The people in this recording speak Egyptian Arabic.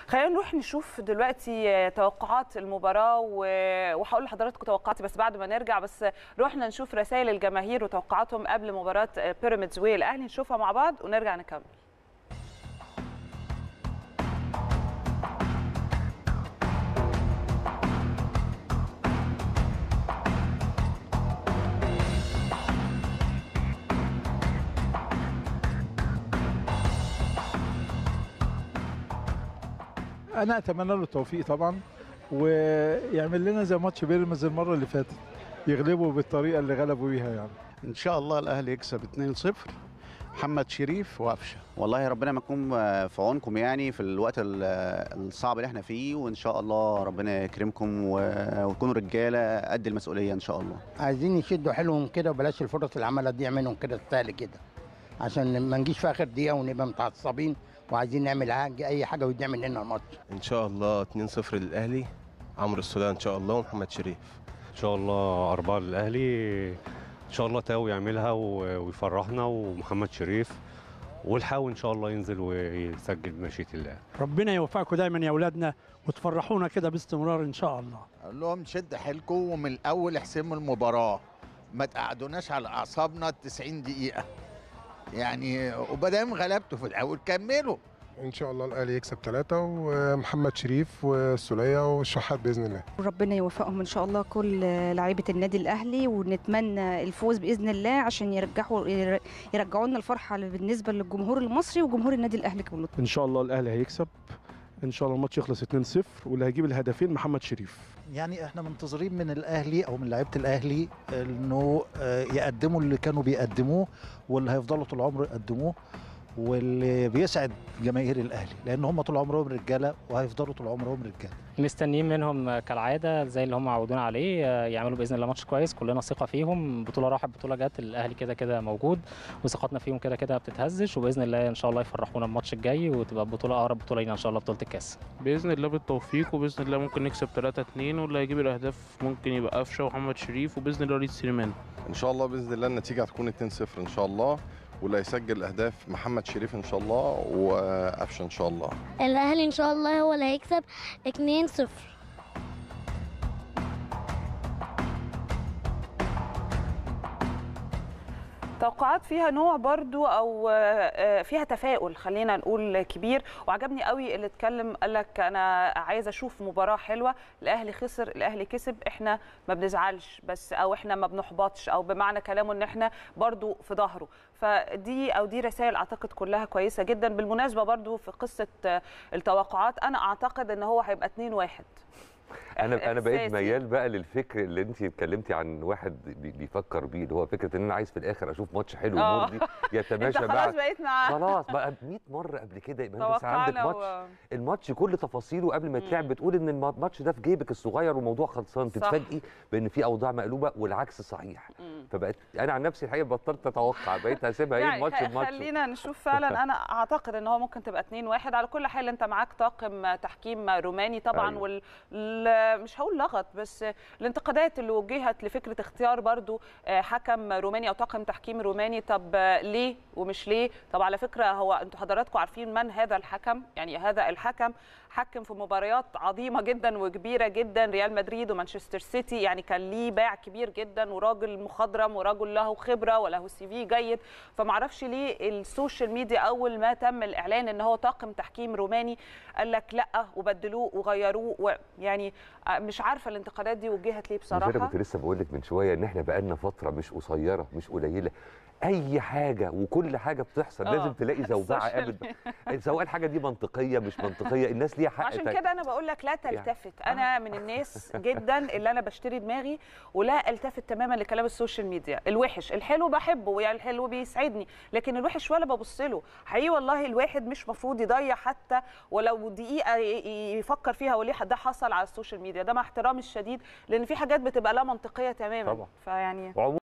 خلينا نروح نشوف دلوقتي توقعات المباراه و- وهقول لحضراتكم توقعاتي بس بعد ما نرجع بس رحنا نشوف رسائل الجماهير وتوقعاتهم قبل مباراه بيراميدز والاهلي نشوفها مع بعض ونرجع نكمل انا اتمنى له التوفيق طبعا ويعمل لنا زي ماتش بيراميدز المره اللي فاتت يغلبوا بالطريقه اللي غلبوا بيها يعني ان شاء الله الاهلي يكسب 2-0 محمد شريف وقفشه والله ربنا ما يكون في عونكم يعني في الوقت ال- الصعب اللي احنا فيه وان شاء الله ربنا يكرمكم و- وتكونوا رجاله قد المسؤوليه ان شاء الله عايزين يشدوا حيلهم كده وبلاش الفرص اللي عماله تضيع منهم كده تستاهل كده عشان ما نجيش في اخر دقيقه ونبقى متعصبين وعايزين نعمل حاجه اي حاجه ويضيع مننا الماتش ان شاء الله 2-0 للاهلي عمرو السوليه ان شاء الله ومحمد شريف ان شاء الله أربعة للأهلي ان شاء الله تاو يعملها و- ويفرحنا ومحمد شريف والحاول ان شاء الله ينزل ويسجل بمشيئة الله ربنا يوفقكم دايما يا اولادنا وتفرحونا كده باستمرار ان شاء الله اقول لهم شد حيلكم ومن الاول احسموا المباراه ما تقعدوناش على اعصابنا 90 دقيقه يعني وبدام غلبتوا في الاول كملوا ان شاء الله الاهلي يكسب ثلاثة ومحمد شريف والسولية والشحات باذن الله ربنا يوفقهم ان شاء الله كل لعيبه النادي الاهلي ونتمنى الفوز باذن الله عشان يرجعوا يرجعوا لنا الفرحه بالنسبه للجمهور المصري وجمهور النادي الاهلي كله ان شاء الله الاهلي هيكسب ان شاء الله الماتش يخلص 2-0 واللي هيجيب الهدفين محمد شريف يعني احنا منتظرين من الاهلي او من لعيبه الاهلي انه آه، يقدموا اللي كانوا بيقدموه واللي هيفضلوا طول العمر يقدموه واللي بيسعد جماهير الاهلي لان هم طول عمرهم رجاله وهيفضلوا طول عمرهم رجاله مستنيين منهم كالعاده زي اللي هم عودونا عليه آه، يعملوا باذن الله ماتش كويس كلنا ثقه فيهم بطوله راحت بطوله جت الاهلي كده كده موجود وثقتنا فيهم كده كده ما بتتهزش وباذن الله ان شاء الله يفرحونا الماتش الجاي وتبقى البطوله اقرب بطوله لينا ان شاء الله بطوله الكاس باذن الله بالتوفيق وباذن الله ممكن نكسب 3 2 واللي هيجيب الاهداف ممكن يبقى قفشه ومحمد شريف وباذن الله وليد سليمان ان شاء الله باذن الله النتيجه هتكون 2-0 ان شاء الله واللي هيسجل الاهداف محمد شريف ان شاء الله وقفشه ان شاء الله الاهلي ان شاء الله هو اللي هيكسب 2-0 توقعات فيها نوع برضو او آه، فيها تفاؤل خلينا نقول كبير وعجبني قوي اللي اتكلم قال لك انا عايز اشوف مباراه حلوه الاهلي خسر الاهلي كسب احنا ما بنزعلش بس او احنا ما بنحبطش او بمعنى كلامه ان احنا برضو في ظهره فدي او دي رسائل اعتقد كلها كويسه جدا بالمناسبه برضو في قصه آه، التوقعات انا اعتقد ان هو هيبقى 2 1 انا انا بقيت إحساسي. ميال بقى للفكر اللي انت اتكلمتي عن واحد بي- بيفكر بيه اللي هو فكره ان انا عايز في الاخر اشوف ماتش حلو آه. مرضي يتماشى انت مع خلاص بقيت معاه خلاص بقى 100 مره قبل كده يبقى انت بس عندك توقعنا ماتش و- الماتش كل تفاصيله قبل ما يتلعب بتقول ان الم- الماتش ده في جيبك الصغير وموضوع خلصان صح. تتفاجئي بان في اوضاع مقلوبه والعكس صحيح فبقت انا عن نفسي الحقيقه بطلت اتوقع بقيت هسيبها ايه يعني الماتش خ- الماتش خلينا نشوف فعلا انا اعتقد ان هو ممكن تبقى 2 1 على كل حال انت معاك طاقم تحكيم روماني طبعا أيوة. وال ال- مش هقول لغط بس الانتقادات اللي وجهت لفكره اختيار برضو آه، حكم روماني او طاقم تحكيم روماني طب آه، ليه ومش ليه طب على فكره هو انتوا حضراتكم عارفين من هذا الحكم يعني هذا الحكم حكم في مباريات عظيمه جدا وكبيره جدا ريال مدريد ومانشستر سيتي يعني كان ليه باع كبير جدا وراجل مخضرم وراجل له خبره وله سي في جيد فمعرفش ليه السوشيال ميديا اول ما تم الاعلان ان هو طاقم تحكيم روماني قال لك لا وبدلوه وغيروه يعني مش عارفه الانتقادات دي وجهت ليه مش انا بصراحه كنت لسه بقول لك من شويه ان احنا بقالنا فتره مش قصيره مش قليله اي حاجه وكل حاجه بتحصل آه. لازم تلاقي زوبعه السوشيال ابدا سواء الحاجه دي منطقيه مش منطقيه الناس ليها حق عشان تع- كده انا بقول لك لا تلتفت انا من الناس جدا اللي انا بشتري دماغي ولا التفت تماما لكلام السوشيال ميديا الوحش الحلو بحبه يعني الحلو بيسعدني لكن الوحش ولا ببص له حقيقي والله الواحد مش مفروض يضيع حتى ولو دقيقه ي- ي- يفكر فيها وليه ده حصل على السوشيال ميديا ده مع احترامي الشديد لان في حاجات بتبقى لا منطقيه تماما طبعا. فيعني وعموما